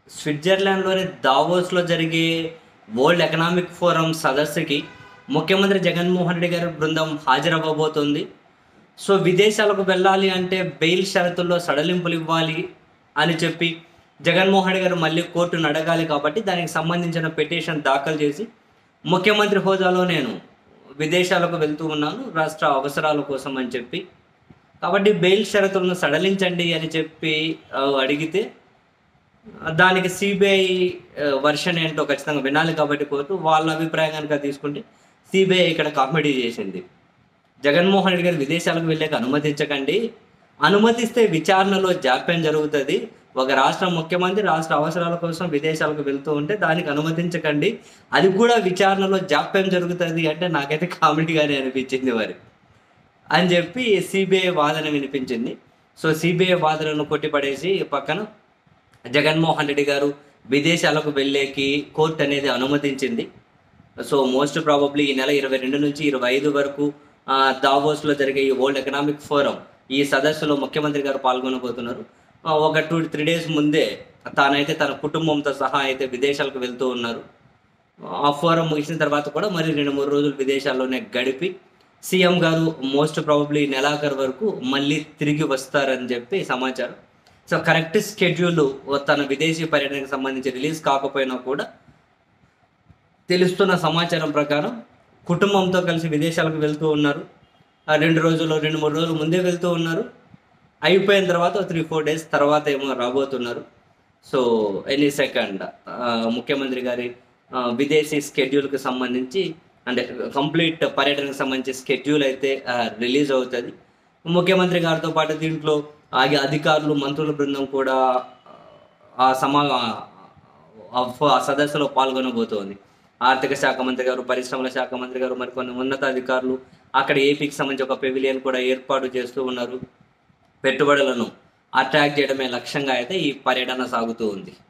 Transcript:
స్విట్జర్లాండ్లోని దావోస్లో జరిగే world economic forum సదస్సుకి ముఖ్యమంత్రి జగన్మోహన్ రెడ్డి గారి బృందం హాజరవ్వబోతోంది సో విదేశాలకు వెళ్ళాలి అంటే బెయిల్ షరతుల్లో సడలింపులు ఇవ్వాలి అని చెప్పి జగన్మోహన్ రెడ్డి గారు మళ్ళీ కోర్టును అడగాలి కాబట్టి దానికి సంబంధించిన పిటిషన్ దాఖలు చేసి ముఖ్యమంత్రి హోదాలో నేను విదేశాలకు వెళ్తూ ఉన్నాను రాష్ట్ర అవసరాల కోసం అని చెప్పి కాబట్టి బెయిల్ షరతులను సడలించండి అని చెప్పి ఆ, అడిగితే దానికి సిబిఐ వర్షన్ ఏంటో ఖచ్చితంగా వినాలి కాబట్టి కోర్టు వాళ్ళ అభిప్రాయం కనుక తీసుకుంటే సిబిఐ ఇక్కడ కామెడీ చేసింది జగన్మోహన్ రెడ్డి గారు విదేశాలకు వెళ్ళాక అనుమతించకండి అనుమతిస్తే విచారణలో జాప్యం జరుగుతుంది ఒక రాష్ట్ర ముఖ్యమంత్రి రాష్ట్ర అవసరాల కోసం విదేశాలకు వెళ్తూ ఉంటే దానికి అనుమతించకండి అది కూడా విచారణలో జాప్యం జరుగుతుంది అంటే నాకైతే కామెడీగానే అనిపించింది మరి అని చెప్పి సిబిఐ వాదన వినిపించింది సో సిబిఐ వాదనను కొట్టిపడేసి పక్కన జగన్మోహన్ రెడ్డి గారు విదేశాలకు వెళ్ళేకి కోర్టు అనేది అనుమతించింది సో మోస్ట్ ప్రాబబ్లీ ఈ నెల ఇరవై రెండు నుంచి ఇరవై ఐదు వరకు ఆ, దావోస్లో జరిగే ఈ వరల్డ్ ఎకనామిక్ ఫోరం ఈ సదస్సులో ముఖ్యమంత్రి గారు పాల్గొనబోతున్నారు ఆ, ఒక టూ త్రీ డేస్ ముందే తానైతే తన కుటుంబంతో సహా అయితే విదేశాలకు వెళ్తూ ఉన్నారు ఆ ఫోరం ముగిసిన తర్వాత కూడా మరి రెండు మూడు రోజులు విదేశాల్లోనే గడిపి సీఎం గారు మోస్ట్ ప్రాబబ్లీ నెలాఖరు వరకు మళ్ళీ తిరిగి వస్తారని చెప్పి సమాచారం సో కరెక్ట్ స్కెడ్యూల్ తన విదేశీ పర్యటనకు సంబంధించి రిలీజ్ కాకపోయినా కూడా తెలుస్తున్న సమాచారం ప్రకారం కుటుంబంతో కలిసి విదేశాలకు వెళ్తూ ఉన్నారు ఆ రెండు రోజులు రెండు మూడు రోజులు ముందే వెళ్తూ ఉన్నారు అయిపోయిన తర్వాత త్రీ ఫోర్ డేస్ తర్వాత ఏమో రాబోతున్నారు సో ఎనీ సెకండ్ ముఖ్యమంత్రి గారి ఆ, విదేశీ స్కెడ్యూల్కి సంబంధించి అంటే కంప్లీట్ పర్యటనకు సంబంధించి స్కెడ్యూల్ అయితే రిలీజ్ అవుతుంది ముఖ్యమంత్రి గారితో పాటు దీంట్లో ఆగి అధికారులు మంత్రుల బృందం కూడా ఆ సమా ఆ ఫ- ఆ సదస్సులో పాల్గొనబోతోంది ఆర్థిక శాఖ మంత్రి గారు పరిశ్రమల శాఖ మంత్రి గారు మరికొన్ని ఉన్నతాధికారులు అక్కడ ఏపీకి సంబంధించి ఒక పెవిలియన్ కూడా ఏర్పాటు చేస్తూ ఉన్నారు పెట్టుబడులను అట్రాక్ట్ చేయడమే లక్ష్యంగా అయితే ఈ పర్యటన సాగుతూ ఉంది